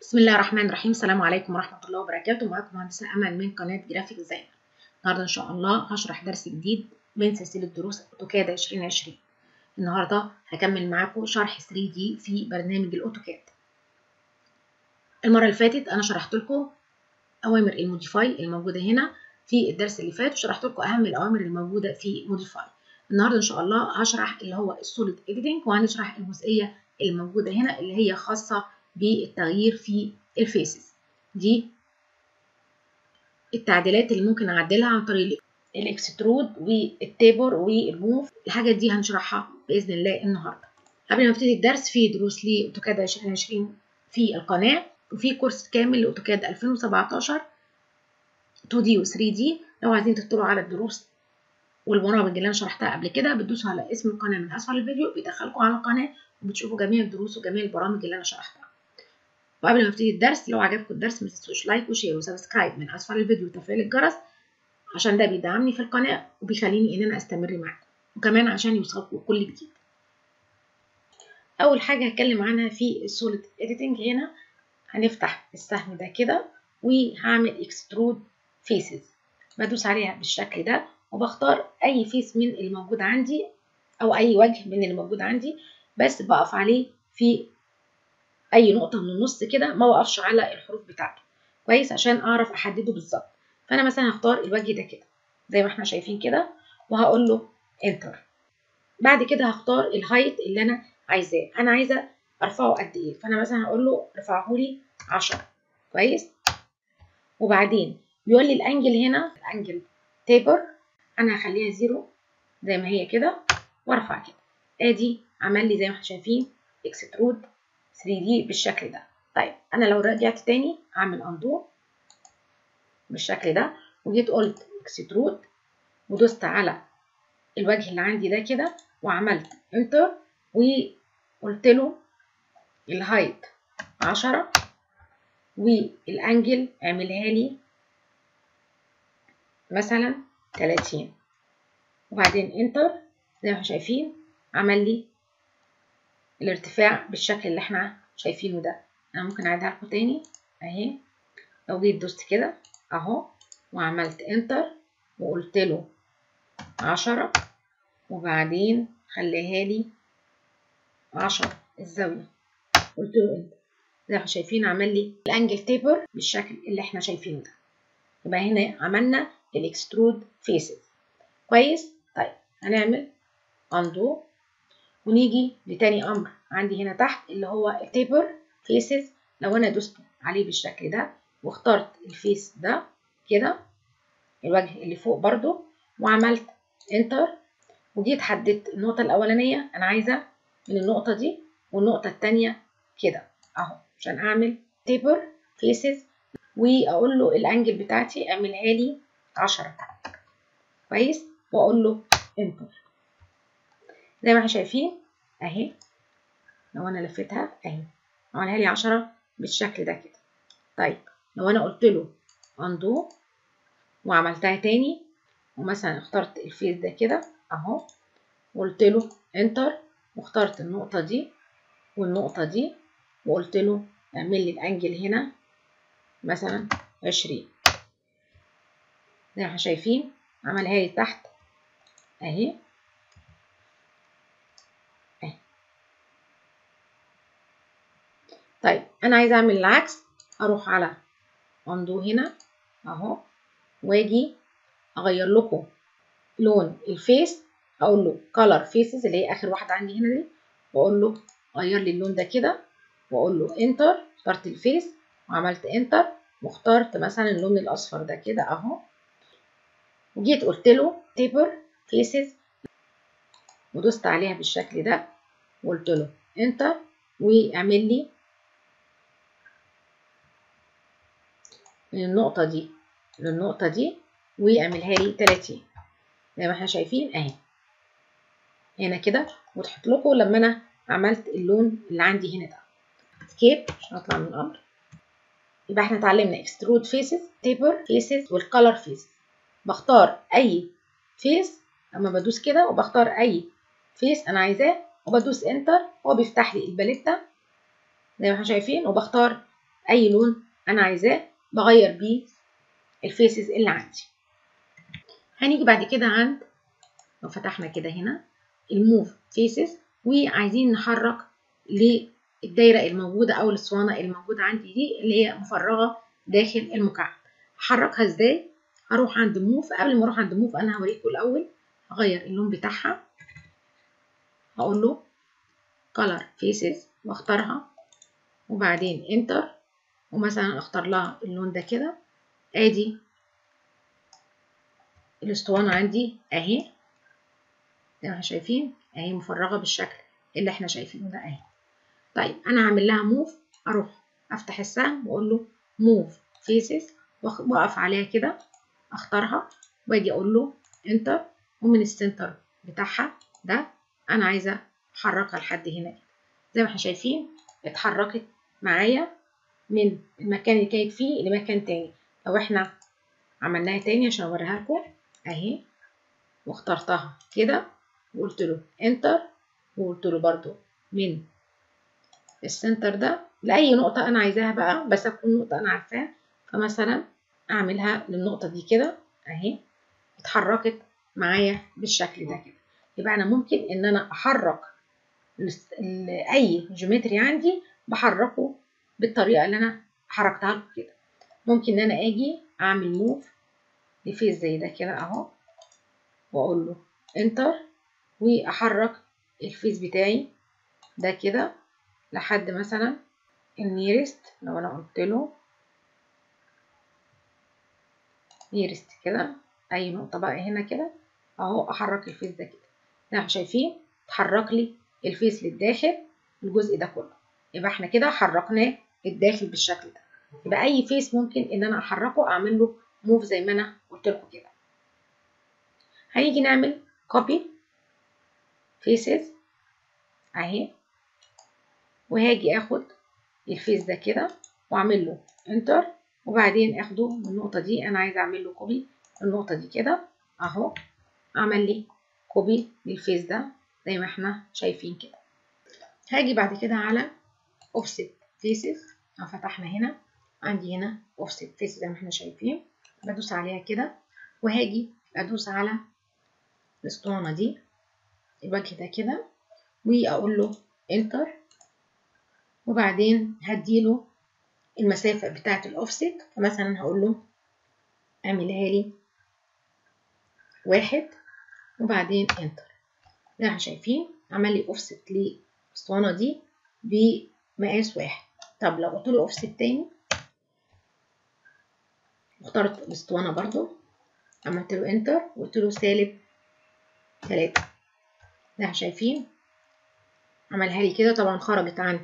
بسم الله الرحمن الرحيم السلام عليكم ورحمة الله وبركاته معاكم مهندسة أمل من قناة جرافيك ديزاين النهاردة إن شاء الله هشرح درس جديد من سلسلة دروس أوتوكاد 2020 النهاردة هكمل معاكم شرح 3D في برنامج الأوتوكاد المرة اللي فاتت أنا شرحت لكم أوامر الموديفاي الموجودة هنا في الدرس اللي فات وشرحت لكم أهم الأوامر الموجودة في موديفاي النهاردة إن شاء الله هشرح اللي هو السوليد إيديتنج وهنشرح الجزئية الموجودة هنا اللي هي خاصة بالتغيير في الفيسز دي التعديلات اللي ممكن اعدلها عن طريق الاكسترود والتيبر والموف الحاجات دي هنشرحها باذن الله النهارده قبل ما نبتدي الدرس في دروس لاوتوكاد 2020 في القناه وفي كورس كامل لاوتوكاد 2017 2 دي و 3 دي لو عايزين تطلعوا على الدروس والبرامج اللي انا شرحتها قبل كده بتدوسوا على اسم القناه من اسفل الفيديو بيدخلكم على القناه وبتشوفوا جميع الدروس وجميع البرامج اللي انا شرحتها وقبل ما ابتدي الدرس لو عجبكم الدرس ما تنسوش لايك وشير وسبسكرايب من اسفل الفيديو وتفعيل الجرس عشان ده بيدعمني في القناه وبيخليني ان انا استمر معاكم وكمان عشان يوصلكم كل جديد اول حاجه هتكلم عنها في السوليد اديتنج هنا هنفتح السهم ده كده وهعمل اكسترود فيسز بدوس عليها بالشكل ده وبختار اي فيس من اللي موجود عندي او اي وجه من اللي موجود عندي بس بقف عليه في اي نقطه من النص كده ما وقفش على الحروف بتاعته كويس عشان اعرف احدده بالظبط فانا مثلا هختار الوجه ده كده زي ما احنا شايفين كده وهقول له انتر بعد كده هختار الهايت اللي انا عايزاه انا عايزه ارفعه قد ايه فانا مثلا هقول له ارفعه لي 10 كويس وبعدين بيقول لي الانجل هنا الانجل تيبر انا هخليها زيرو زي ما هي كده وارفع كده ادي عمل لي زي ما احنا شايفين اكسترود 3D بالشكل ده طيب انا لو رجعت تاني اعمل اندو بالشكل ده وجيت قلت اكسترود ودوست على الوجه اللي عندي ده كده وعملت انتر وقلت له الهايت 10 والانجل اعملها لي مثلا 30 وبعدين انتر زي ما شايفين عمل لي الارتفاع بالشكل اللي احنا شايفينه ده انا ممكن اعيدها لكم تاني اهي لو جيت دوست كده اهو وعملت انتر وقلت له عشرة وبعدين خليها لي عشرة الزاوية قلت له انتر زي ما شايفين عمل لي الانجل تيبر بالشكل اللي احنا شايفينه ده يبقى هنا عملنا الاكسترود فيسز كويس طيب هنعمل اندو ونيجي لتاني امر عندي هنا تحت اللي هو التيبر فيسز لو انا دوست عليه بالشكل ده واخترت الفيس ده كده الوجه اللي فوق برضو وعملت انتر وجيت حددت النقطة الأولانية أنا عايزة من النقطة دي والنقطة التانية كده أهو عشان أعمل تيبر فيسز وأقول له الأنجل بتاعتي اعملها لي عشرة كويس وأقول له انتر زي ما احنا شايفين اهي لو انا لفيتها اهي عملها لي 10 بالشكل ده كده طيب لو انا قلت له اندو وعملتها تاني ومثلا اخترت الفيس ده كده اهو وقلت له انتر واخترت النقطه دي والنقطه دي وقلت له اعمل لي الانجل هنا مثلا 20 زي ما احنا شايفين عملها لي تحت اهي طيب انا عايزه اعمل العكس اروح على اندو هنا اهو واجي اغير لكم لون الفيس اقول له color faces اللي هي اخر واحده عندي هنا دي واقول له غير لي اللون ده كده واقول له انتر اخترت الفيس وعملت انتر واخترت مثلا اللون الاصفر ده كده اهو وجيت قلت له تيبر فيسز ودوست عليها بالشكل ده وقلت له انتر واعمل لي من النقطة دي للنقطة دي واعملها لي 30 زي ما احنا شايفين اهي هنا كده وضحت لكم لما انا عملت اللون اللي عندي هنا ده سكيب عشان اطلع من الامر يبقى احنا اتعلمنا اكسترود فيسز تيبر فيسز والكالر فيسز بختار اي فيس اما بدوس كده وبختار اي فيس انا عايزاه وبدوس انتر هو بيفتح لي الباليتا زي ما احنا شايفين وبختار اي لون انا عايزاه بغير بيه الفيسز اللي عندي هنيجي بعد كده عند لو فتحنا كده هنا الموف فيسز وعايزين نحرك للدايرة الموجودة أو الاسطوانة الموجودة عندي دي اللي هي مفرغة داخل المكعب هحركها ازاي هروح عند موف قبل ما اروح عند موف انا هوريكم الاول هغير اللون بتاعها هقول له color faces واختارها وبعدين enter ومثلا اختار لها اللون ده كده ادي الاسطوانة عندي اهي زي ما احنا شايفين اهي مفرغة بالشكل اللي احنا شايفينه ده اهي طيب انا هعمل لها موف اروح افتح السهم واقول له موف فيسز واقف عليها كده اختارها واجي اقول له انتر ومن السنتر بتاعها ده انا عايزه احركها لحد هنا كده زي ما احنا شايفين اتحركت معايا من المكان اللي كانت فيه لمكان تاني لو احنا عملناها تاني عشان اوريها لكم اهي واخترتها كده وقلت له انتر وقلت له برضو من السنتر ده لأي نقطة أنا عايزاها بقى بس أكون نقطة أنا عارفاها فمثلا أعملها للنقطة دي كده أهي اتحركت معايا بالشكل ده كده يبقى أنا ممكن إن أنا أحرك أي جيومتري عندي بحركه بالطريقة اللي أنا حركتها لكم كده ممكن إن أنا أجي أعمل موف لفيس زي ده كده أهو وأقول له انتر وأحرك الفيس بتاعي ده كده لحد مثلا النيرست لو انا قلت له نيرست كده اي نقطه بقى هنا كده اهو احرك الفيس ده كده زي ما شايفين اتحرك لي الفيس للداخل الجزء ده كله يبقى احنا كده حركناه الداخل بالشكل ده يبقى اي فيس ممكن ان انا احركه اعمل له موف زي ما انا قلت لكم كده هنيجي نعمل كوبي فيسز اهي وهاجي اخد الفيس ده كده واعمل له انتر وبعدين اخده من النقطه دي انا عايزه اعمل له كوبي النقطه دي كده اهو عمل لي كوبي للفيس ده زي ما احنا شايفين كده هاجي بعد كده على اوفست فيسز لو فتحنا هنا عندي هنا اوفست فيس زي ما احنا شايفين بدوس عليها كده وهاجي ادوس على الاسطوانه دي الوجه ده كده واقول له انتر وبعدين هديله المسافة بتاعة الأوفست فمثلا هقول له اعملها لي واحد وبعدين انتر زي ما شايفين عمل لي اوفست للاسطوانة دي بمقاس واحد طب لو قلت له اوفست تاني اخترت الاسطوانة برضو عملت له انتر وقلت له سالب تلاتة زي ما شايفين عملها لي كده طبعا خرجت عن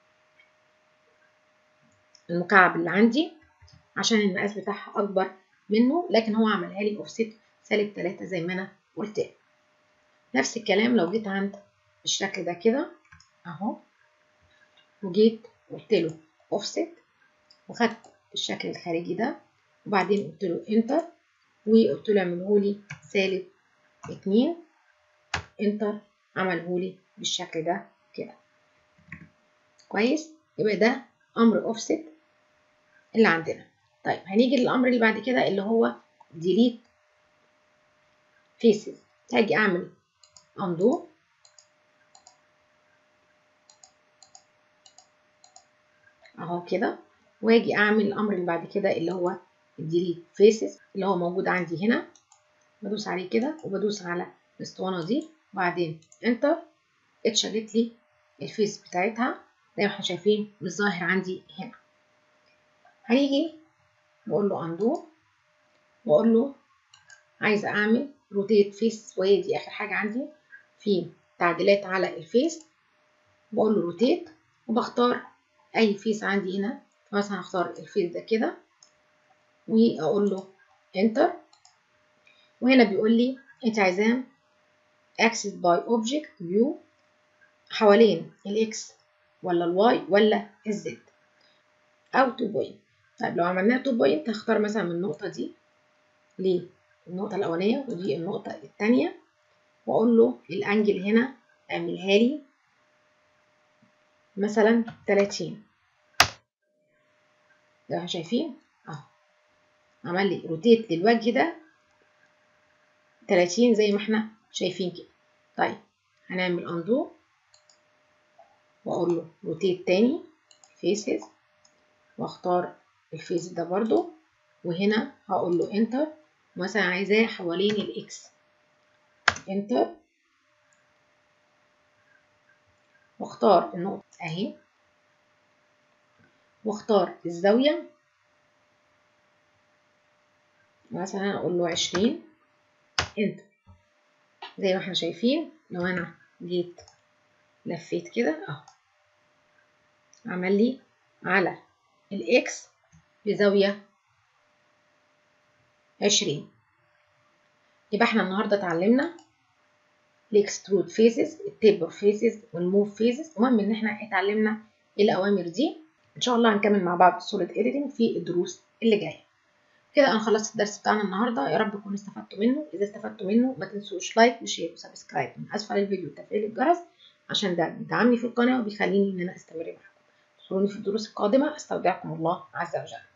المكعب اللي عندي عشان المقاس بتاعها اكبر منه لكن هو عملها لي اوفست سالب 3 زي ما انا قلت لك نفس الكلام لو جيت عند الشكل ده كده اهو وجيت قلت له اوفست وخدت الشكل الخارجي ده وبعدين قلت له انتر وقلت له اعمله لي سالب 2 انتر عمله لي بالشكل ده كده كويس يبقى ده امر اوفست اللي عندنا طيب هنيجي للامر اللي بعد كده اللي هو delete faces هاجي اعمل undo اهو كده واجي اعمل الامر اللي بعد كده اللي هو delete faces اللي هو موجود عندي هنا بدوس عليه كده وبدوس على الاسطوانه دي وبعدين انتر اتشالت لي الفيس بتاعتها زي ما احنا شايفين مش ظاهر عندي هنا هيجي بقول له اندو واقول له عايزه اعمل روتيت فيس وهي دي اخر حاجه عندي في تعديلات على الفيس بقول له روتيت وبختار اي فيس عندي هنا فمثلا هختار الفيس ده كده واقول له انتر وهنا بيقول لي انت عايزاه access by object view حوالين الاكس ولا الواي ولا الزد او 2 بوينت طيب لو عملناها 2 بوينت هختار مثلا من النقطه دي للنقطه الاولانيه ودي النقطه الثانيه واقول له الانجل هنا اعملها لي مثلا 30 زي ما احنا شايفين اهو عمل لي روتيت للوجه ده 30 زي ما احنا شايفين كده طيب هنعمل اندو واقول له روتيت تاني فيسز واختار الفيس ده برضو وهنا هقول له انتر مثلا عايزاه حوالين الاكس انتر واختار النقطة اهي واختار الزاوية مثلا اقول له عشرين انتر زي ما احنا شايفين لو انا جيت لفيت كده اهو عمل لي على الاكس بزاوية عشرين يبقى احنا النهارده اتعلمنا الاكسترود فيزز التيبر فيزز والموف فيزز المهم ان احنا اتعلمنا الاوامر دي ان شاء الله هنكمل مع بعض السوليد اديتنج في الدروس اللي جايه كده انا خلصت الدرس بتاعنا النهارده يا رب تكونوا استفدتوا منه اذا استفدتوا منه ما تنسوش لايك وشير وسبسكرايب من اسفل الفيديو وتفعيل الجرس عشان ده بيدعمني في القناه وبيخليني ان انا استمر معاكم انظروني في الدروس القادمه استودعكم الله عز وجل